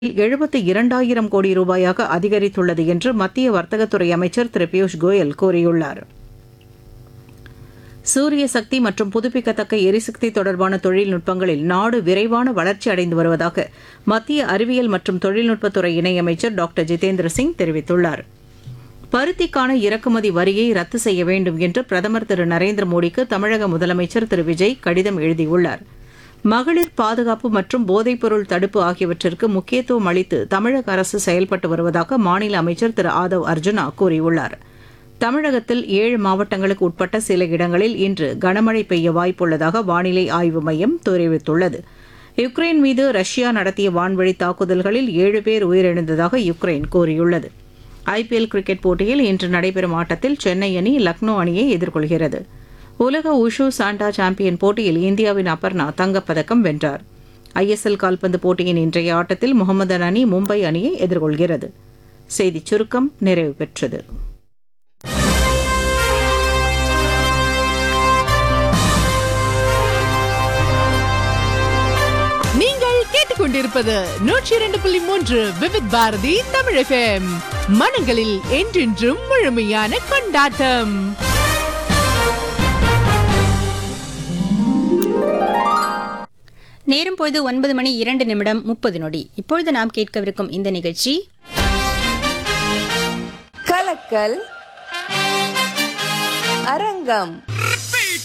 எழுபத்தி இரண்டாயிரம் கோடி ரூபாயாக அதிகரித்துள்ளது என்று மத்திய வர்த்தகத்துறை அமைச்சர் திரு பியூஷ் கோயல் கூறியுள்ளார் சூரிய சக்தி மற்றும் புதுப்பிக்கத்தக்க எரிசக்தி தொடர்பான தொழில்நுட்பங்களில் நாடு விரைவான வளர்ச்சி அடைந்து வருவதாக மத்திய அறிவியல் மற்றும் தொழில்நுட்பத்துறை இணையமைச்சர் டாக்டர் ஜிதேந்திர சிங் தெரிவித்துள்ளார் பருத்திக்கான இறக்குமதி வரியை ரத்து செய்ய வேண்டும் என்று பிரதமர் திரு நரேந்திர மோடிக்கு தமிழக முதலமைச்சர் திரு விஜய் கடிதம் எழுதியுள்ளார் மகளிர் பாதுகாப்பு மற்றும் போதைப்பொருள் தடுப்பு ஆகியவற்றிற்கு முக்கியத்துவம் அளித்து தமிழக அரசு செயல்பட்டு வருவதாக மாநில அமைச்சர் திரு ஆதவ் அர்ஜுனா கூறியுள்ளார் தமிழகத்தில் ஏழு மாவட்டங்களுக்கு உட்பட்ட சில இடங்களில் இன்று கனமழை பெய்ய வாய்ப்புள்ளதாக வானிலை ஆய்வு மையம் தெரிவித்துள்ளது யுக்ரைன் மீது ரஷ்யா நடத்திய வான்வழி தாக்குதல்களில் ஏழு பேர் உயிரிழந்ததாக யுக்ரைன் கூறியுள்ளது ஐபிஎல் கிரிக்கெட் போட்டியில் இன்று நடைபெறும் ஆட்டத்தில் சென்னை அணி லக்னோ அணியை எதிர்கொள்கிறது உலக உஷு சாண்டா சாம்பியன் போட்டியில் இந்தியாவின் அபர்ணா தங்கப்பதக்கம் வென்றார் ஐஎஸ்எல் கால்பந்து போட்டியின் இன்றைய ஆட்டத்தில் முகமதன் அணி மும்பை அணியை எதிர்கொள்கிறது செய்திச் சுருக்கம் நிறைவு பெற்றது நீங்கள் கேட்டுக்கொண்டிருப்பது நூற்றி இரண்டு புள்ளி மூன்று விவித் பாரதி தமிழ் FM. மனங்களில் என்றென்றும் முழுமையான கொண்டாட்டம் நேரம் பொழுது ஒன்பது மணி இரண்டு நிமிடம் முப்பது நொடி இப்பொழுது நாம் கேட்கவிருக்கும் இந்த நிகழ்ச்சி கலக்கல் அரங்கம்